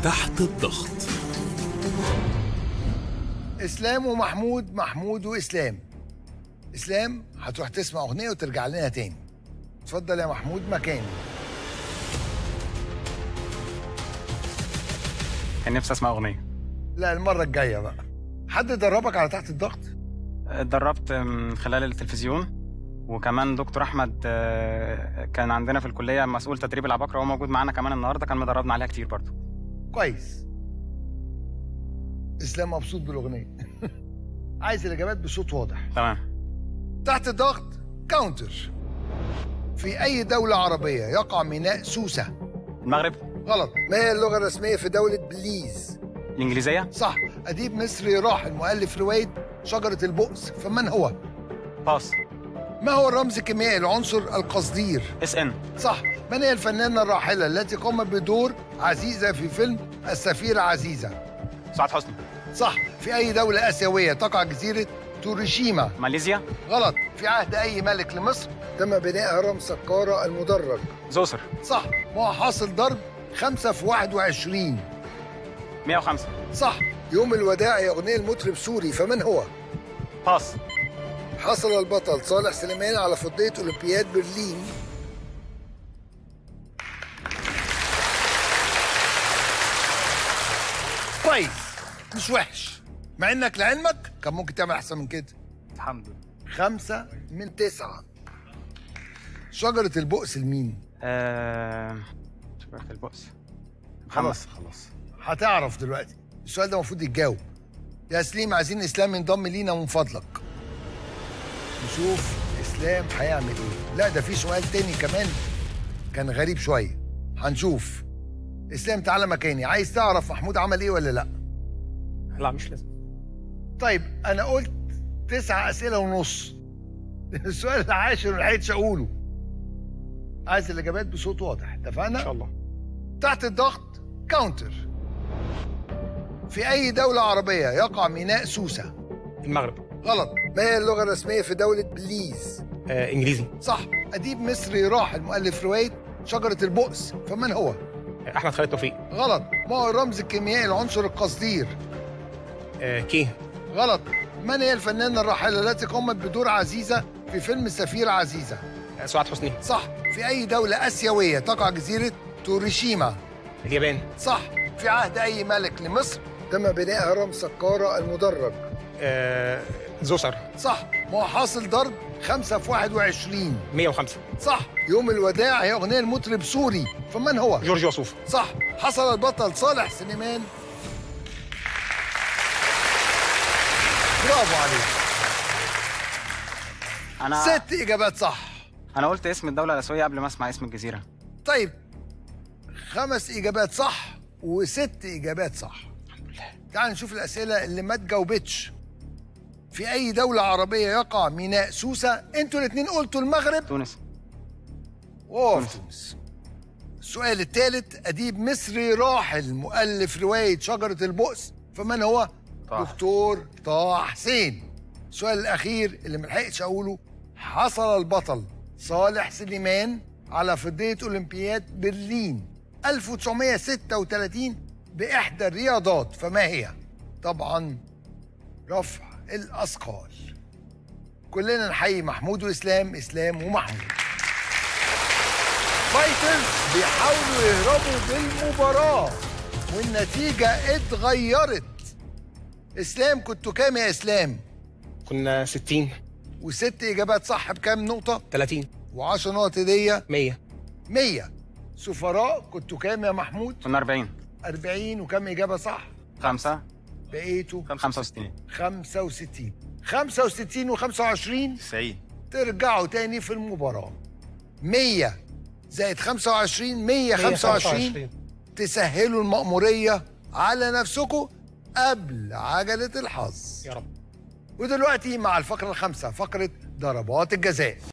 تحت الضغط اسلام ومحمود محمود واسلام اسلام هتروح تسمع اغنيه وترجع لنا تاني اتفضل يا محمود مكاني كان نفسي اسمع اغنيه لا المره الجايه بقى حد دربك على تحت الضغط اتدربت من خلال التلفزيون وكمان دكتور احمد آه، كان عندنا في الكليه مسؤول تدريب العباقره وهو موجود معانا كمان النهارده كان مدربنا عليها كتير برضه كويس اسلام مبسوط بالاغنيه عايز الاجابات بصوت واضح تمام تحت الضغط كاونتر في اي دوله عربيه يقع ميناء سوسه المغرب غلط ما هي اللغه الرسميه في دوله بليز الانجليزيه صح اديب مصري راحل مؤلف روايه شجره البؤس فمن هو باص ما هو الرمز الكيميائي لعنصر القصدير اس ان صح من هي الفنانه الراحله التي قامت بدور عزيزه في فيلم السفيره عزيزه سعاد حسني صح في اي دوله اسيويه تقع جزيره توريشيما ماليزيا غلط في عهد اي ملك لمصر تم بناء هرم سقاره المدرج زوسر صح ما هو حاصل ضرب خمسة في 21 105 صح يوم الوداع يا أغنية المطرب سوري فمن هو؟ باص حصل البطل صالح سليمان على فضية أولمبياد برلين كويس مش وحش مع انك لعلمك كان ممكن تعمل احسن من كده الحمد لله خمسة من تسعة شجرة البؤس لمين؟ آه... شجرة البؤس خلاص خلاص هتعرف دلوقتي السؤال ده المفروض يتجاوب يا سليم عايزين اسلام ينضم لينا من فضلك نشوف اسلام هيعمل ايه لا ده في سؤال تاني كمان كان غريب شويه هنشوف اسلام تعالى مكاني عايز تعرف محمود عمل ايه ولا لا لا مش لازم طيب انا قلت تسع اسئله ونص السؤال العاشر ما لحقتش اقوله عايز الاجابات بصوت واضح اتفقنا ان شاء الله تحت الضغط كاونتر في أي دولة عربية يقع ميناء سوسة؟ المغرب غلط ما هي اللغة الرسمية في دولة بليز؟ آه... انجليزي صح أديب مصري راحل مؤلف رواية شجرة البؤس فمن هو؟ احمد خالد توفيق غلط ما هو الرمز الكيميائي لعنصر القصدير؟ آه... كي غلط من هي الفنانة الراحلة التي قامت بدور عزيزة في فيلم السفيرة عزيزة؟ آه... سعاد حسني صح في أي دولة آسيوية تقع جزيرة توريشيما؟ اليابان صح في عهد أي ملك لمصر تم بناء هرم سقارة المدرج آه... زوسر صح ما هو حاصل ضرب خمسة في 21 105 صح يوم الوداع هي أغنية المطرب سوري فمن هو؟ جورج وسوف صح حصل البطل صالح سليمان برافو عليك انا ست إجابات صح انا قلت اسم الدوله الاسيويه قبل ما اسمع اسم الجزيره طيب خمس إجابات صح وست إجابات صح تعال نشوف الأسئلة اللي ما تجاوبتش في أي دولة عربية يقع ميناء سوسة؟ أنتوا الاتنين قلتوا المغرب تونس وهو في تونس السؤال الثالث أديب مصري راحل مؤلف رواية شجرة البؤس فمن هو؟ طه. دكتور طه حسين السؤال الأخير اللي ملحقتش أقوله حصل البطل صالح سليمان على فضية أولمبياد برلين 1936 بإحدى الرياضات فما هي؟ طبعا رفع الأثقال كلنا نحيي محمود وإسلام إسلام ومحمود فايترز بيحاولوا يهربوا بالمباراة والنتيجة اتغيرت إسلام كنتوا كام يا إسلام؟ كنا 60 وست إجابات صح بكام نقطة؟ 30 و10 نقط هدية 100 100 سفراء كنتوا كام يا محمود؟ كنا 40 40 وكام إجابة صح؟ خمسة بقيتوا 65 65 65 و25 90 ترجعوا تاني في المباراة 100 زائد 25 125 تسهلوا المأمورية على نفسكم قبل عجلة الحظ يا رب ودلوقتي مع الفقرة الخامسة فقرة ضربات الجزاء